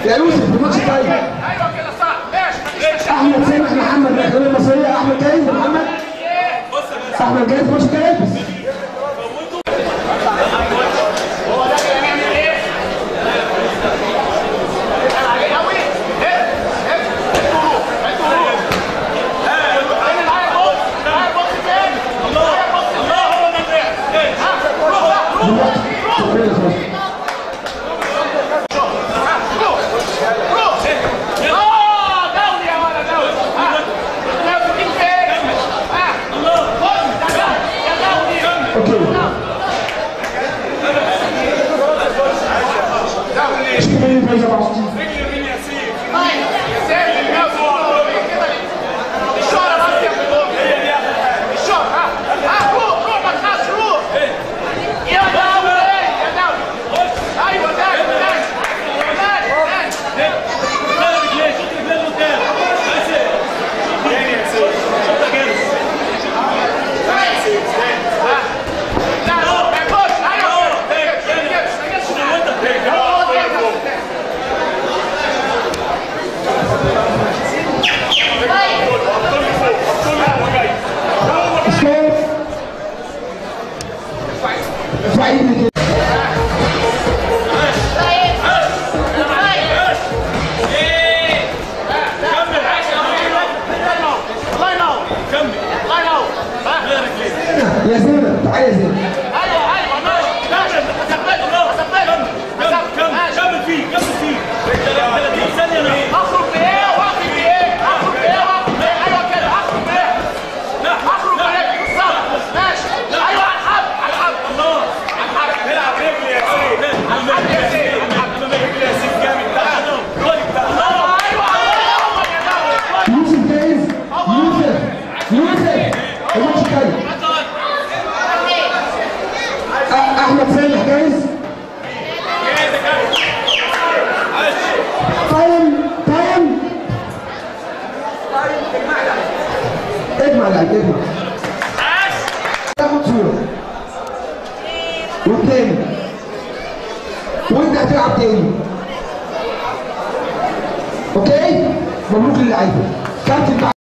يا يوسف الماتش جاي ايوه كده صح ماشي مفيش مشاكل احمد سامح محمد الاخضريه المصريه احمد جاهز يا محمد احمد جاهز الماتش جاي هو ده اللي هنعمل ايه؟ عليه قوي هات هات انتوا روح انتوا روح فين اللي هيا بص هيا بص فين؟ هيا بص الله هو ده اللي ها روح بقى روح روح روح اه دولي يا ولد دولي ها لا بتجيب فين؟ ها خد يا دولي يا دولي اوكي ايش كمان فايز ابو عصام ستوب ارفع ايدك كده الله ينور الله ينور ها يا زينب تعالى يا زينب ايوه ايوه ماشي ماشي هثبته هثبته ماشي كمل فيه كمل فيه 30 ثانية انا اخرج بايه واخرج بايه اخرج بايه واخرج بايه ايوه كده اخرج بايه اخرج بايه بالظبط ماشي ايوه على الحب على الحب الله على الحب العب رجل يا سيد على الحب يا سيدي امام رجل يا سيد جامد تعال الراجل بتاع ايوه ايوه ايوه يا دولي يوسف جاهز يوسف يوسف الماتش جاي أ- احمد سامح جاهز تايم تايم اجمع لعب اجمع تاخد صورة والتاني وانت هتلعب تاني اوكي مبروك للعيبه كابتن